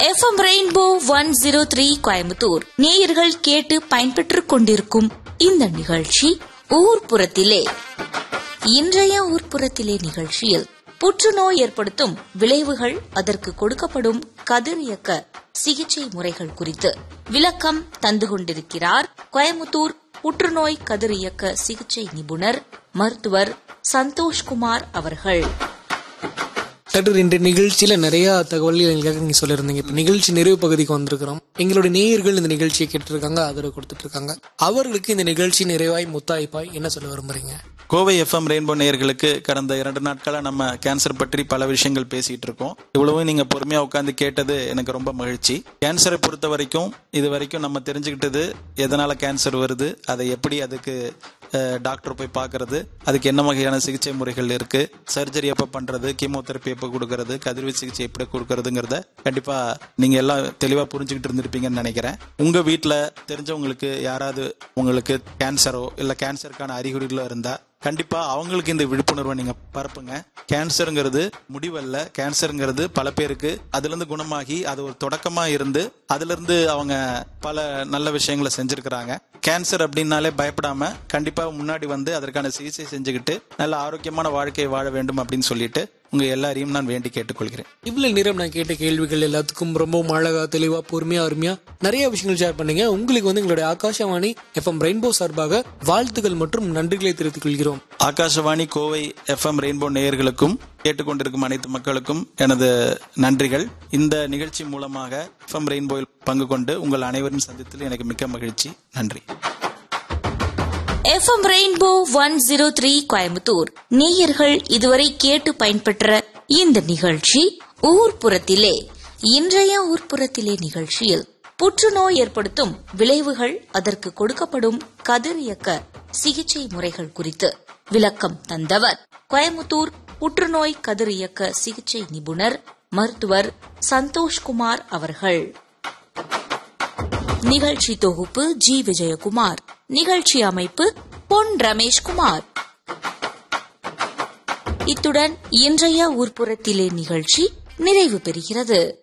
FM Rainbow one zero three Coimbatore நேயர்கள் கேட்டு பயன்பெற்றுக் கொண்டிருக்கும் இந்த நிகழ்ச்சி ஊர்ப்புறத்திலே இன்றைய ஊர்ப்புறத்திலே நிகழ்ச்சியில் புற்றுநோய் ஏற்படுத்தும் விளைவுகள் அதற்கு கொடுக்கப்படும் கதிரியக்க சிகிச்சை முறைகள் குறித்து விளக்கம் தந்து கொண்டிருக்கிறார் கோயமுத்தூர் புற்றுநோய் கதிரியக்க சிகிச்சை நிபுணர் மருத்துவர் சந்தோஷ்குமார் அவர்கள் டாக்டர் இந்த நிகழ்ச்சியில நிறைய தகவல்கள் எங்களுக்காக நீங்க சொல்லியிருந்தீங்க இப்ப நிகழ்ச்சி நிறைவு பகுதிக்கு வந்திருக்கிறோம் எங்களுடைய நேயர்கள் இந்த நிகழ்ச்சியை கேட்டிருக்காங்க ஆதரவு கொடுத்துட்டு இருக்காங்க அவர்களுக்கு இந்த நிகழ்ச்சி நிறைவாய் முத்தாய்ப்பாய் என்ன சொல்ல விரும்புறீங்க கோவை எஃப்எம் ரெயின்போ நேயர்களுக்கு கடந்த இரண்டு நாட்களா நம்ம கேன்சர் பற்றி பல விஷயங்கள் பேசிட்டு இருக்கோம் இவ்வளவும் நீங்க பொறுமையா உட்கார்ந்து கேட்டது எனக்கு ரொம்ப மகிழ்ச்சி கேன்சரை பொறுத்த வரைக்கும் இது வரைக்கும் நம்ம தெரிஞ்சுக்கிட்டது எதனால கேன்சர் வருது அதை எப்படி அதுக்கு அஹ், டாக்டர் போய் பார்க்கறது அதுக்கு என்ன வகையான சிகிச்சை முறைகள் இருக்கு சர்ஜரி எப்ப பண்றது கீமோதெரப்பி எப்ப கொடுக்கறது கதிர்வீச்சு சிகிச்சை எப்படி கொடுக்கறதுங்கிறத கண்டிப்பா நீங்க எல்லாம் தெளிவா புரிஞ்சுக்கிட்டு இருந்திருப்பீங்கன்னு நினைக்கிறேன் உங்க வீட்ல தெரிஞ்சவங்களுக்கு யாராவது உங்களுக்கு கேன்சரோ இல்ல கேன்சருக்கான அறிகுறிகளோ இருந்தா கண்டிப்பா அவங்களுக்கு இந்த விழிப்புணர்வை நீங்க பரப்புங்க கேன்சருங்கிறது முடிவல்ல கேன்சருங்கிறது பல பேருக்கு அதுல இருந்து குணமாகி அது ஒரு தொடக்கமா இருந்து அதுல இருந்து அவங்க பல நல்ல விஷயங்களை செஞ்சிருக்கிறாங்க கேன்சர் அப்படின்னாலே பயப்படாம கண்டிப்பா முன்னாடி வந்து அதற்கான சிகிச்சை செஞ்சுக்கிட்டு நல்ல ஆரோக்கியமான வாழ்க்கையை வாழ வேண்டும் அப்படின்னு சொல்லிட்டு உங்க எல்லாரையும் நான் வேண்டி கேட்டுக்கொள்கிறேன் இவ்வளவு நேரம் நான் கேட்ட கேள்விகள் எல்லாத்துக்கும் ரொம்பவும் அழகா தெளிவா பொறுமையா அருமையா நிறைய விஷயங்கள் ஷேர் பண்ணீங்க உங்களுக்கு வந்து எங்களுடைய ஆகாஷவாணி எஃப்எம் ரெயின்போ சார்பாக வாழ்த்துக்கள் மற்றும் நன்றிகளை தெரிவித்துக் கொள்கிறோம் ஆகாஷவாணி கோவை எஃப்எம் ரெயின்போ நேயர்களுக்கும் கேட்டுக்கொண்டிருக்கும் அனைத்து மக்களுக்கும் எனது நன்றிகள் இந்த நிகழ்ச்சி மூலமாக எஃப்எம் ரெயின்போவில் பங்கு கொண்டு உங்கள் அனைவரும் சந்தித்ததில் எனக்கு மிக்க மகிழ்ச்சி நன்றி FM Rainbow one zero three Coimbatore நேயர்கள் இதுவரை கேட்டு பயன்பெற்ற இந்த நிகழ்ச்சி ஊர்ப்புறத்திலே இன்றைய ஊர்ப்புறத்திலே நிகழ்ச்சியில் புற்றுநோய் ஏற்படுத்தும் விளைவுகள் அதற்கு கொடுக்கப்படும் கதிரியக்க சிகிச்சை முறைகள் குறித்து விளக்கம் தந்தவர் கோயமுத்தூர் புற்றுநோய் கதிரியக்க சிகிச்சை நிபுணர் மருத்துவர் சந்தோஷ்குமார் அவர்கள் நிகழ்ச்சி தொகுப்பு ஜி விஜயகுமார் நிகழ்ச்சி அமைப்பு பொன் ரமேஷ்குமார் இத்துடன் இன்றைய ஊர்ப்புறத்திலே நிகழ்ச்சி நிறைவு பெறுகிறது